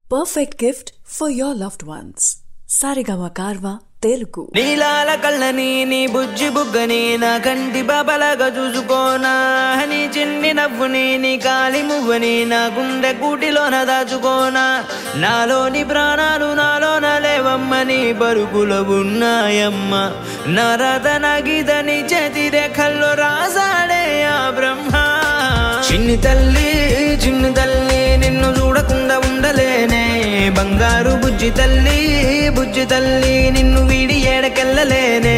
perfect gift for your loved ones. Sarigama Karva Telugu. నీలాల కళ్ళని నీ బుజ్జి బుగ్గని నా కంటి బాబలాగా చూసుకోనా నీ చిన్ని నవ్వుని నీ కాలి మువ్వని నా గుండె కూటిలోన దాచుకోనా నాలోని ప్రాణాలు నాలోన లేవమ్మని పరుగులో ఉన్నాయమ్మ నా రథ నగిదని చేతి రేఖల్లో రాసాడే ఆ బ్రహ్మ చిన్ని తల్లి చిన్ని తల్లి నిన్ను చూడకుండా ఉండలేనే బంగారు బుజ్జి తల్లి బుజ్జి తల్లి నిన్ను వీడి ఏడకెళ్ళలేనే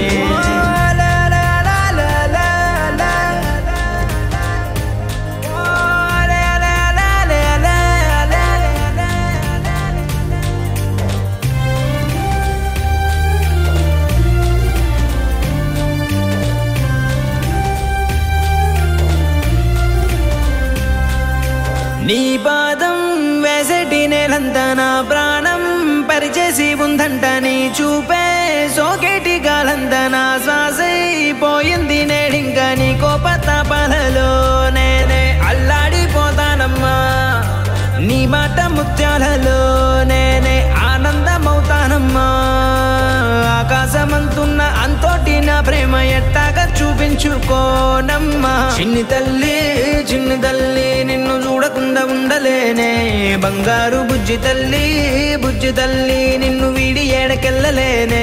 నీ పాదం వేసటి నేలంతా నా ప్రాణం పరిచేసి ఉందంట నీ చూపే సోకేటి గాలంతా నా శ్వాసైపోయింది నేడింకా నీ కోపతాపాలలో నేనే అల్లాడిపోతానమ్మా నీ మాట ముత్యాలలో నేనే ఆనందమవుతానమ్మా ఆకాశమంతున్న అంతోటి నా ప్రేమ ఎట్టాగా చూపించుకోనమ్మా చిన్ని తల్లి చిన్ని తల్లి నిన్ను చూడకుండా ఉండలేనే బంగారు బుజ్జి తల్లి బుజ్జి తల్లి నిన్ను వీడి ఏడకెళ్ళలేనే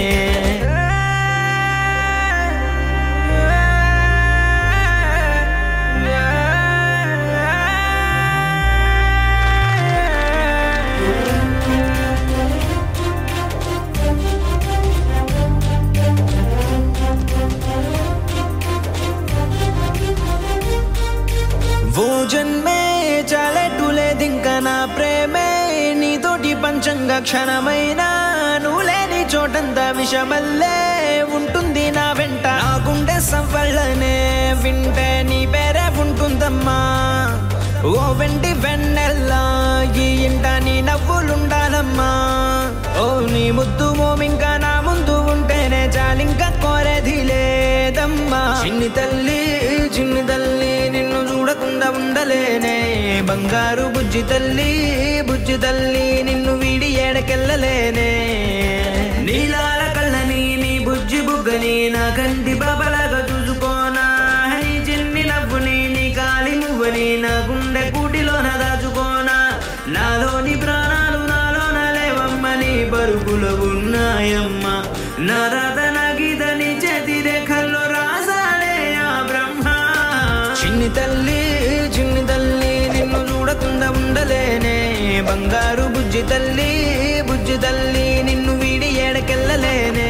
ఓ జన్మే చాలెట్టులేదింక నా ప్రేమే నీతోటి పంచంగా క్షణమైన నువ్వు లేని చోటంతా విషమల్లే ఉంటుంది నా వెంట నా గుండె సవ్వళ్ళనే వింటే నీ పేరే ఉంటుందమ్మా ఓ వెంటి వెన్నెల్లా ఈ ఇంట నీ నవ్వులుండాలమ్మా ఓ నీ ముద్దు మోమింకా నా ముందు ఉంటేనే చాలింకా కోరేది లేదమ్మా చిన్ని తల్లి చిన్ని తల్లి నిన్ను చూడకుండా ఉండలేనే బంగారు బుజ్జి తల్లి బుజ్జి తల్లి నిన్ను వీడి ఏడకెళ్ళలేనే నీలాల కళ్ళని నీ బుజ్జి బుగ్గని నా కంటి బాబలాగా చూసుకోనా నీ చిన్ని నవ్వుని నీ కాలి మువ్వని నా గుండె కూటిలోన దాచుకోనా నాలోని ప్రాణాలు నాలోన లేవమ్మని పరుగులు ఉన్నాయమ్మ నా రాత నగిదని చేతి రేఖల్లో రాసాడే ఆ బ్రహ్మ చిన్ని తల్లి చిన్ని తల్లి నిన్ను చూడకుండా ఉండలేనే బంగారు బుజ్జి తల్లి బుజ్జి తల్లి నిన్ను వీడి ఏడకెళ్ళలేనే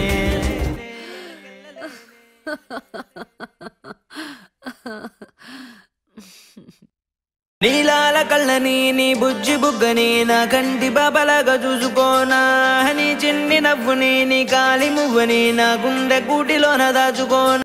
నీలాల కళ్ళని నీ బుజ్జి బుగ్గని నా కంటి బాబలాగా చూసుకోనా నీ చిన్ని నవ్వుని నీ కాలి మువ్వని నా గుండె కూటిలోన దాచుకోనా